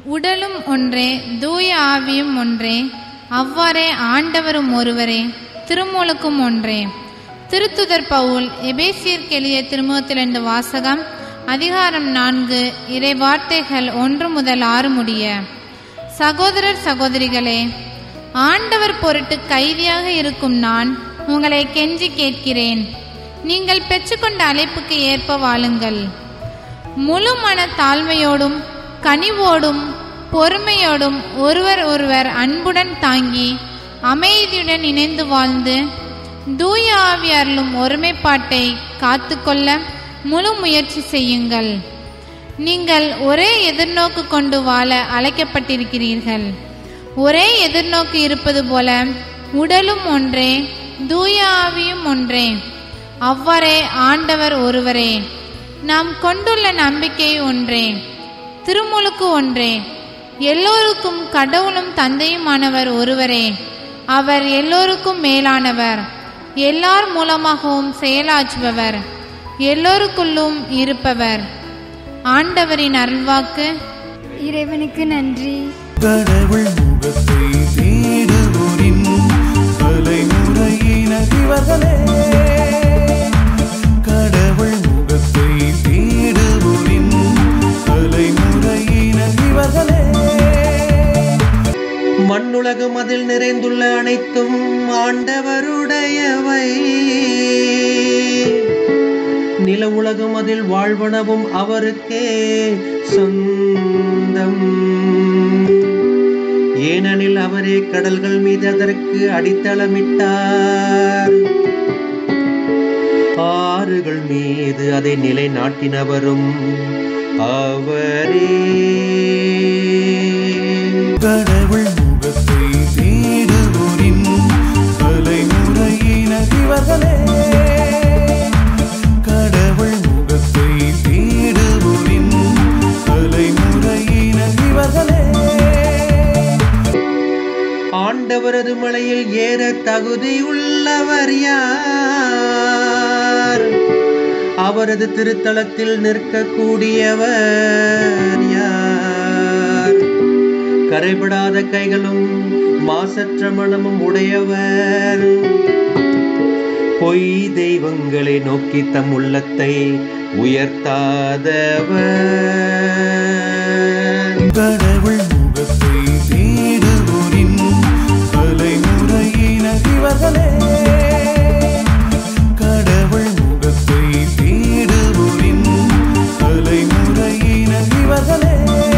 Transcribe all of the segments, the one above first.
உடலும் ஒன்றே தூய ஆவியும் ஒன்றே அவ்வாறே ஆண்டவரும் ஒருவரே திருமுழுக்கும் ஒன்றே திருத்துதர் பவுல் எபேசியர்க்கு எழுதிய திருமுகத்திலிருந்து வாசகம் அதிகாரம் நான்கு இறை வார்த்தைகள் ஒன்று முதல் ஆறு முடிய சகோதரர் சகோதரிகளே ஆண்டவர் பொருட்டு கைதியாக இருக்கும் நான் உங்களை கெஞ்சி கேட்கிறேன் நீங்கள் பெற்றுக்கொண்ட அழைப்புக்கு ஏற்ப வாழுங்கள் முழு மன தாழ்மையோடும் கனிவோடும் பொறுமையோடும் ஒருவர் ஒருவர் அன்புடன் தாங்கி அமைதியுடன் இணைந்து வாழ்ந்து தூய ஆவியாரிலும் ஒருமைப்பாட்டை காத்துக்கொள்ள முழு முயற்சி செய்யுங்கள் நீங்கள் ஒரே எதிர்நோக்கு கொண்டு வாழ அழைக்கப்பட்டிருக்கிறீர்கள் ஒரே எதிர்நோக்கு இருப்பது போல உடலும் ஒன்றே தூய ஆவியும் ஒன்றே அவ்வாறே ஆண்டவர் ஒருவரே நாம் கொண்டுள்ள நம்பிக்கை ஒன்றே திருமுழுக்கு ஒன்றே எல்லோருக்கும் கடவுளும் தந்தையுமானவர் ஒருவரே அவர் எல்லோருக்கும் மேலானவர் எல்லார் மூலமாகவும் செயலாற்றுபவர் எல்லோருக்குள்ளும் இருப்பவர் ஆண்டவரின் அருள்வாக்கு இறைவனுக்கு நன்றி கடவுள் முகத்தை தேடுவோரின் தலைமுறையினர் இவர்களே கடவுள் முகத்தை தேடுவோரின் தலைமுறையினர் இவர்களே மண்ணுலகம் அதில் நிறைந்துள்ள அனைத்தும் ஆண்டவருடையவை நில உலகம் அதில் வாழ்வனவும் அவருக்கே சொந்தம் ஏனெனில் அவரே கடல்கள் மீது அதற்கு அடித்தளமிட்டார் ஆறுகள் மீது அதை நிலைநாட்டினவரும் அவரே கடவுள் முகத்தை தேடுவோரின் தலைமுறையினர் இவர்களே கடவுள் முகத்தை தேடுவோரின் தலைமுறையினர் இவர்களே ஆண்டவரது மலையில் ஏற தகுதியுள்ளவர் யார் அவரது திருத்தலத்தில் நிற்கக்கூடியவர் யார் கரைபடாத கைகளும் மாசற்ற மனமும் உடையவர் பொய் தெய்வங்களை நோக்கி தம் உள்ளத்தை உயர்த்தாதவர் கடவுள் முகத்தை தேடுவோரின் தலைமுறையினர் இவர்களே கடவுள் முகத்தை தேடுவோரின் தலைமுறையினர் இவர்களே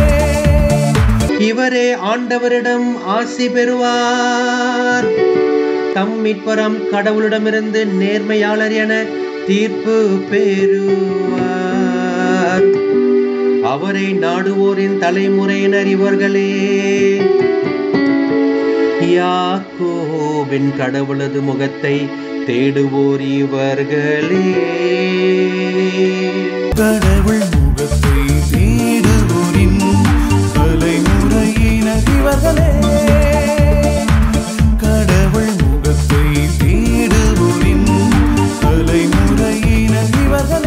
இவரே ஆண்டவரிடம் ஆசி பெறுவார் தம் மீட்பரம் கடவுளிடமிருந்து நேர்மையாளர் என தீர்ப்பு பெறுவார் அவரை நாடுவோரின் தலைமுறையினர் இவர்களே யாக்கோபின் கடவுளது முகத்தை தேடுவோர் இவர்களே கடவுள் முகத்தை தேடுவோரின் தலைமுறையினர் இவர்களே கடவுள் முகத்தை தேடுவோரின் தலைமுறையினர் இவர்களே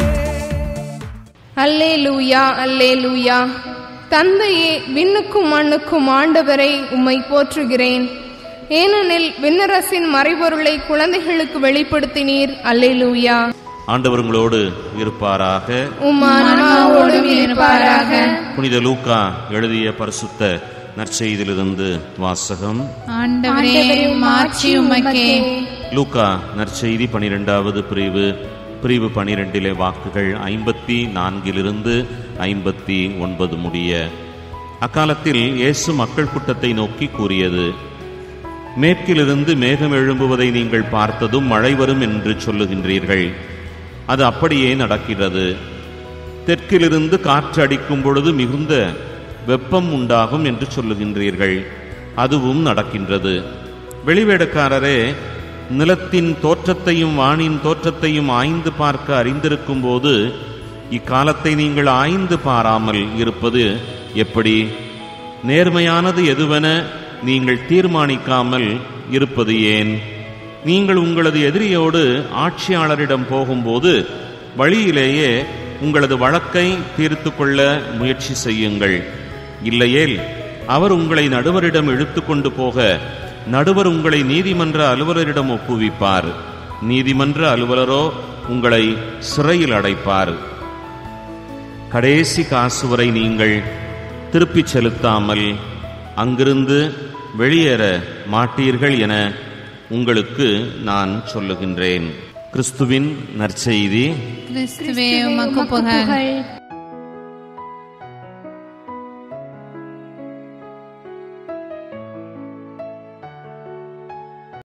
அல்லேலூயா அல்லேலூயா தந்தையே விண்ணுக்கும் மண்ணுக்கும் ஆண்டவரை உம்மை போற்றுகிறேன் ஏனெனில் விண்ணரசின் மறைபொருளை குழந்தைகளுக்கு வெளிப்படுத்தினீர் அல்லேலூயா ஆண்டவர் உங்களோடு இருப்பாராக உம் ஆன்மாவோடும் இருப்பாராக புனித லூக்கா எழுதிய பரிசுத்த நற்செய்தியிலிருந்து வாசகம் ஆண்டவரே மாட்சி உமக்கே லூக்கா நற்செய்தி பனிரெண்டாவது பிரிவு பிரிவு பனிரெண்டிலே வாக்குகள் ஐம்பத்தி நான்கிலிருந்து ஐம்பத்தி ஒன்பது முடிய அக்காலத்தில் இயேசு மக்கள் கூட்டத்தை நோக்கி கூறியது மேற்கிலிருந்து மேகம் எழும்புவதை நீங்கள் பார்த்ததும் மழை வரும் என்று சொல்லுகின்றீர்கள் அது அப்படியே நடக்கிறது தெற்கிலிருந்து காற்று அடிக்கும் பொழுது மிகுந்த வெப்பம் உண்டாகும் என்று சொல்லுகின்றீர்கள் அதுவும் நடக்கின்றது வெளிவேடக்காரரே நிலத்தின் தோற்றத்தையும் வானின் தோற்றத்தையும் ஆய்ந்து பார்க்க அறிந்திருக்கும் போது இக்காலத்தை நீங்கள் ஆய்ந்து பாராமல் இருப்பது எப்படி நேர்மையானது எதுவென நீங்கள் தீர்மானிக்காமல் இருப்பது ஏன் நீங்கள் உங்களது எதிரியோடு ஆட்சியாளரிடம் போகும்போது வழியிலேயே உங்களது வழக்கை தீர்த்து கொள்ள முயற்சி செய்யுங்கள் இல்லையேல் அவர் உங்களை நடுவரிடம் இழுத்து கொண்டு போக நடுவர் உங்களை நீதிமன்ற அலுவலரிடம் ஒப்புவிப்பார் நீதிமன்ற அலுவலரோ உங்களை சிறையில் அடைப்பார் கடைசி காசு வரை நீங்கள் திருப்பிச் செலுத்தாமல் அங்கிருந்து வெளியேற மாட்டீர்கள் என உங்களுக்கு நான் சொல்லுகின்றேன் கிறிஸ்துவின் நற்செய்தி கிறிஸ்துவே உமக்கு புகழ் புகழ்